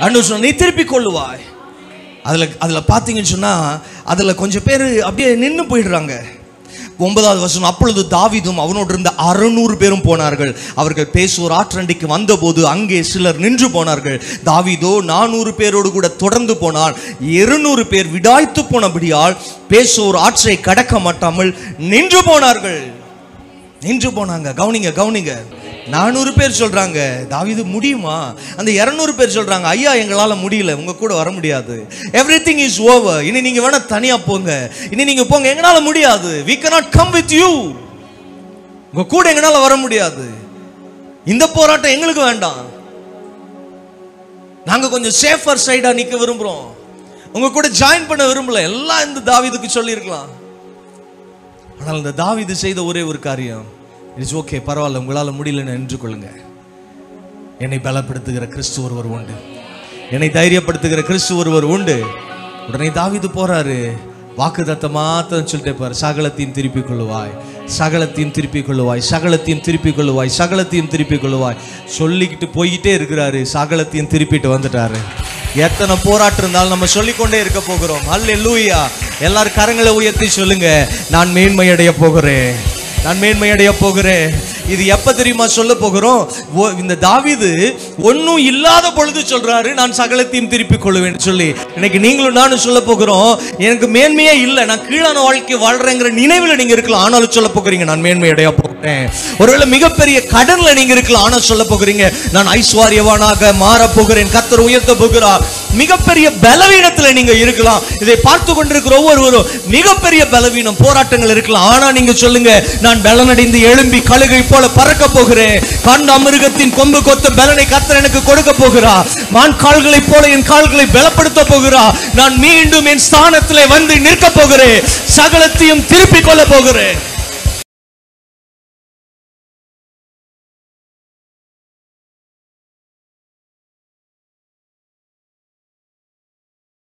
அன்று சொன்ன நீ திருப்பிக் கொள்ளுவாய் அதுல அதுல பார்த்தீங்கன்னு சொன்னா அதுல கொஞ்சம் பேர் அப்படியே நின்று போயிடுறாங்க ஒன்பதாவது வருஷம் அப்பொழுது தாவீதும் அவனோடு இருந்த அறுநூறு பேரும் போனார்கள் அவர்கள் பேசுவோர் ஆற்றண்டிக்கு வந்தபோது அங்கே சிலர் நின்று போனார்கள் தாவீதோ நானூறு பேரோடு கூட தொடர்ந்து போனான் இருநூறு பேர் விடாய்த்து போனபடியால் பேசுவோர் ஆற்றை கடக்க மாட்டாமல் நின்று போனார்கள் நின்று போனாங்க கவனிங்க கவனிங்க நானூறு பேர் சொல்றாங்க தாவீது முடியுமா அந்த இரநூறு பேர் சொல்றாங்க ஐயா எங்களால முடியல உங்க கூட வர முடியாது எவ்ரி திங் இஸ் ஓவர் இனி நீங்க வேணா தனியா போங்க இனி நீங்க போங்க எங்களால முடியாது we cannot come with you உங்க கூட எங்களால வர முடியாது இந்த போராட்டம் எங்களுக்கு வேண்டாம் நாங்க கொஞ்சம் சேஃபர் சைடா நிக்க விரும்புறோம் உங்க கூட ஜாயின் பண்ண விரும்பல எல்லாம் இந்த தாவீதுக்கு சொல்லியிருக்கலாம் ஆனால் இந்த தாவீது செய்த ஒரே ஒரு காரியம் இட்ஸ் ஓகே பரவாயில்ல உங்களால் முடியலன்னு நின்று கொள்ளுங்க என்னை பலப்படுத்துகிற கிறிஸ்து ஒருவர் உண்டு என்னை தைரியப்படுத்துகிற கிறிஸ்து ஒருவர் உண்டு உடனே தாவீது போறாரு வாக்குதத்தை மாத்திரம் சொல்லிட்டே பாரு சகலத்தையும் திருப்பிக் கொள்ளுவாய் சகலத்தையும் திருப்பிக் கொள்ளுவாய் சகலத்தையும் திருப்பிக் கொள்ளுவாய் சகலத்தையும் திருப்பிக் கொள்ளுவாய் சொல்லிக்கிட்டு போய்கிட்டே இருக்கிறாரு சகலத்தையும் திருப்பிட்டு வந்துட்டாரு எத்தனை போராட்டம் இருந்தாலும் நம்ம சொல்லிக்கொண்டே இருக்க போகிறோம் அல்லேலூயா எல்லாரும் கரங்களை உயர்த்தி சொல்லுங்க நான் மேன்மை அடைய போகிறேன் நான் மேன்மை அடைய போகிறேன் இது எப்ப தெரியுமா சொல்ல போகிறோம் ஓ- இந்த தாவீது ஒன்னும் இல்லாத பொழுது சொல்றாரு நான் சகலத்தையும் திருப்பிக் கொள்வேன் சொல்லி இன்னைக்கு நீங்களும் நானும் சொல்ல போகிறோம் எனக்கு மேன்மையே இல்லை நான் கீழான வாழ்க்கை வாழ்றேங்கிற நினைவுல நீங்க இருக்கலாம் ஆனாலும் சொல்ல போகிறீங்க நான் மேன்மை அடைய போகிறேன் ஒருவேளை மிகப்பெரிய கடன்ல நீங்க இருக்கலாம் ஆனா சொல்ல போகிறீங்க நான் ஐஸ்வர்யவானாக மாற போகிறேன் கத்தர் உயர்த்த போகிறார் மிகப்பெரிய பலவீனத்துல நீங்க இருக்கலாம் இதை பார்த்து கொண்டிருக்கிற ஒவ்வொருவரும் மிகப்பெரிய பலவீனம் போராட்டங்கள் இருக்கலாம் ஆனா நீங்க சொல்லுங்க நான் பலனடைந்து எழும்பி கழுகை போல பறக்க போகிறேன் கண்ட மிருகத்தின் கொம்பு கொத்த பலனை கத்தர் எனக்கு கொடுக்க போகிறா மான் கால்களைப் போல என் கால்களை பலப்படுத்த போகிறா நான் மீண்டும் என் ஸ்தானத்திலே வந்து நிற்க போகிறேன் சகலத்தையும் திருப்பிக் கொள்ள போகிறேன்